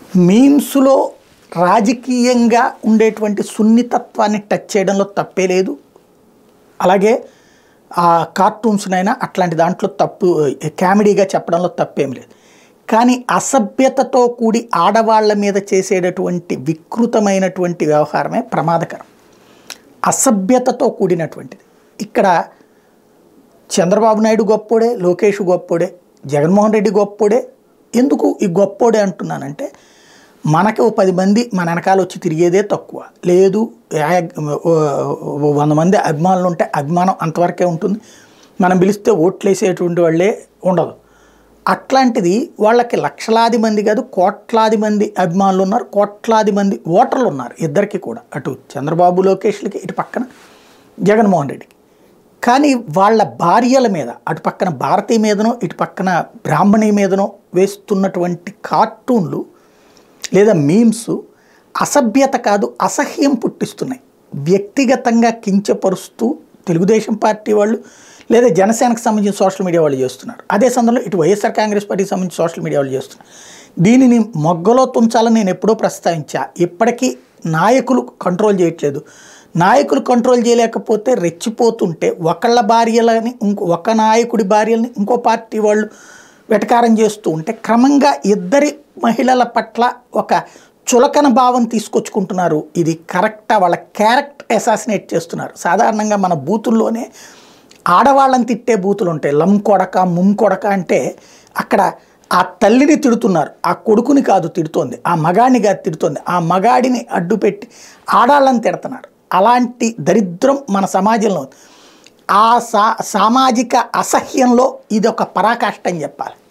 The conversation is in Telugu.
మీమ్స్లో రాజకీయంగా ఉండేటువంటి సున్నితత్వాన్ని టచ్ చేయడంలో తప్పే లేదు అలాగే ఆ కార్టూన్స్నైనా అట్లాంటి దాంట్లో తప్పు కామెడీగా చెప్పడంలో తప్పేం లేదు కానీ అసభ్యతతో కూడి ఆడవాళ్ళ మీద చేసేటటువంటి వికృతమైనటువంటి వ్యవహారమే ప్రమాదకరం అసభ్యతతో కూడినటువంటిది ఇక్కడ చంద్రబాబు నాయుడు గొప్పోడే లోకేష్ గొప్పోడే జగన్మోహన్ రెడ్డి గొప్పోడే ఎందుకు ఈ గొప్పోడే అంటున్నానంటే మనకి ఓ పది మంది మన వెనకాల వచ్చి తిరిగేదే తక్కువ లేదు యా- ఓ వంద మంది అభిమానులు ఉంటే అభిమానం అంతవరకే ఉంటుంది మనం పిలిస్తే ఓట్లు వేసేటువంటి వాళ్ళే ఉండదు అట్లాంటిది వాళ్ళకి లక్షలాది మంది కాదు కోట్లాది మంది అభిమానులు ఉన్నారు కోట్లాది మంది ఓటర్లు ఉన్నారు ఇద్దరికి కూడా అటు చంద్రబాబు లోకేష్లకి ఇటు పక్కన జగన్మోహన్ రెడ్డికి కానీ వాళ్ళ భార్యల మీద అటు పక్కన భారతి మీదనో ఇటు పక్కన బ్రాహ్మణి మీదనో వేస్తున్నటువంటి కార్టూన్లు లేదా మీమ్స్ అసభ్యత కాదు అసహ్యం పుట్టిస్తున్నాయి వ్యక్తిగతంగా కించపరుస్తూ తెలుగుదేశం పార్టీ వాళ్ళు లేదా జనసేనకు సంబంధించిన సోషల్ మీడియా వాళ్ళు చేస్తున్నారు అదే సందర్భంలో ఇటు వైఎస్ఆర్ కాంగ్రెస్ పార్టీకి సంబంధించిన సోషల్ మీడియా వాళ్ళు చేస్తున్నారు దీనిని మొగ్గలో తుంచాలని నేను ఎప్పుడో ప్రస్తావించా ఇప్పటికీ నాయకులు కంట్రోల్ చేయట్లేదు నాయకులు కంట్రోల్ చేయలేకపోతే రెచ్చిపోతుంటే ఒకళ్ళ భార్యలని ఇంకో ఒక నాయకుడి భార్యలని ఇంకో పార్టీ వాళ్ళు వెటకారం చేస్తూ ఉంటే క్రమంగా ఇద్దరి మహిళల పట్ల ఒక చులకన భావం తీసుకొచ్చుకుంటున్నారు ఇది కరెక్టా వాళ్ళ క్యారెక్టర్ అసాసినేట్ చేస్తున్నారు సాధారణంగా మన బూతుల్లోనే ఆడవాళ్ళని తిట్టే బూతులు ఉంటాయి లం కొడక ముమ్ కొడక అంటే అక్కడ ఆ తల్లిని తిడుతున్నారు ఆ కొడుకుని కాదు తిడుతోంది ఆ మగాడిని కాదు తిడుతోంది ఆ మగాడిని అడ్డుపెట్టి ఆడాళ్ళని తిడుతున్నారు అలాంటి దరిద్రం మన సమాజంలో ఉంది. ఆ సా సామాజిక అసహ్యంలో ఇది ఒక పరాకాష్ట అని చెప్పాలి